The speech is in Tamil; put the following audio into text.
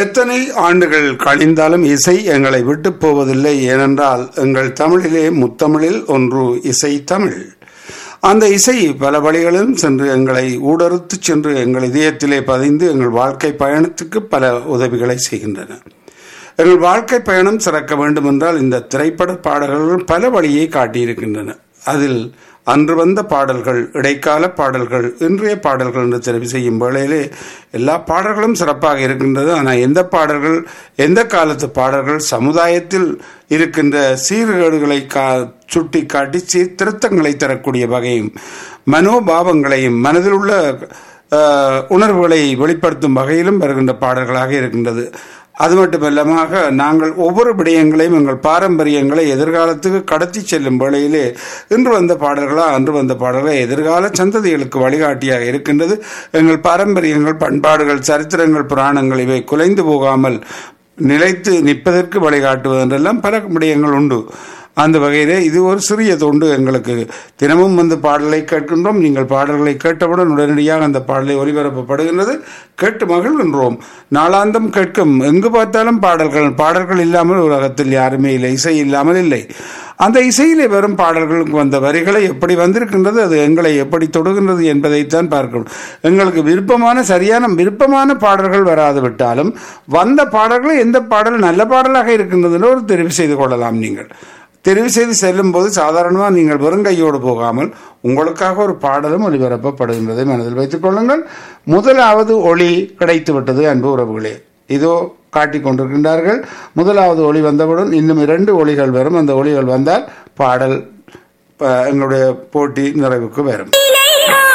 எத்தனை ஆண்டுகள் கழிந்தாலும் இசை எங்களை விட்டு போவதில்லை ஏனென்றால் எங்கள் தமிழிலே முத்தமிழில் ஒன்று இசை தமிழ் அந்த இசை பல வழிகளிலும் சென்று எங்களை ஊடறுத்து சென்று எங்கள் இதயத்திலே பதிந்து எங்கள் வாழ்க்கை பயணத்துக்கு பல உதவிகளை செய்கின்றன எங்கள் வாழ்க்கை பயணம் சிறக்க வேண்டுமென்றால் இந்த திரைப்பட பாடல்கள் பல வழியை காட்டியிருக்கின்றன அதில் அன்று வந்த பாடல்கள் இடைக்கால பாடல்கள் இன்றைய பாடல்கள் என்று தெரிவு செய்யும் வேளையிலே எல்லா பாடல்களும் சிறப்பாக இருக்கின்றது ஆனால் எந்த பாடல்கள் எந்த காலத்து பாடல்கள் சமுதாயத்தில் இருக்கின்ற சீர்கேடுகளை கா சுட்டி காட்டி சீர்திருத்தங்களை தரக்கூடிய வகையும் மனோபாவங்களையும் மனதில் உள்ள உணர்வுகளை வெளிப்படுத்தும் வகையிலும் வருகின்ற பாடல்களாக இருக்கின்றது அது மட்டுமல்லமாக நாங்கள் ஒவ்வொரு விடயங்களையும் எங்கள் பாரம்பரியங்களை எதிர்காலத்துக்கு கடத்தி செல்லும் வேளையிலே இன்று வந்த பாடல்களா அன்று வந்த பாடல்கள் எதிர்கால சந்ததிகளுக்கு வழிகாட்டியாக இருக்கின்றது எங்கள் பாரம்பரியங்கள் பண்பாடுகள் சரித்திரங்கள் புராணங்கள் இவை குலைந்து போகாமல் நிலைத்து நிற்பதற்கு வழிகாட்டுவது என்றெல்லாம் பல விடயங்கள் உண்டு அந்த வகையிலே இது ஒரு சிறிய தொண்டு எங்களுக்கு தினமும் வந்து பாடலை கேட்கின்றோம் நீங்கள் பாடல்களை கேட்டவுடன் உடனடியாக அந்த பாடலை ஒலிபரப்பப்படுகின்றது கேட்டு மகிழ்கின்றோம் நாளாந்தம் கேட்கும் எங்கு பார்த்தாலும் பாடல்கள் பாடல்கள் இல்லாமல் உலகத்தில் யாருமே இல்லை இசை இல்லாமல் இல்லை அந்த இசையிலே வரும் பாடல்களுக்கு வந்த வரிகளை எப்படி வந்திருக்கின்றது அது எங்களை எப்படி தொடுகின்றது என்பதைத்தான் பார்க்கணும் எங்களுக்கு விருப்பமான சரியான விருப்பமான பாடல்கள் வராது விட்டாலும் வந்த பாடல்கள் எந்த பாடல் நல்ல பாடலாக இருக்கின்றதுன்னு ஒரு தெரிவு செய்து கொள்ளலாம் நீங்கள் தெரிவு செய்து செல்லும் போது சாதாரணமாக நீங்கள் வெறுங்கையோடு போகாமல் உங்களுக்காக ஒரு பாடலும் ஒளிபரப்பப்படுகின்றதை மனதில் வைத்துக் கொள்ளுங்கள் முதலாவது ஒளி கிடைத்து விட்டது அன்பு உறவுகளே இதோ காட்டிக் கொண்டிருக்கின்றார்கள் முதலாவது ஒளி வந்தவுடன் இன்னும் இரண்டு ஒளிகள் வரும் அந்த ஒளிகள் வந்தால் பாடல் எங்களுடைய போட்டி நிறைவுக்கு வரும்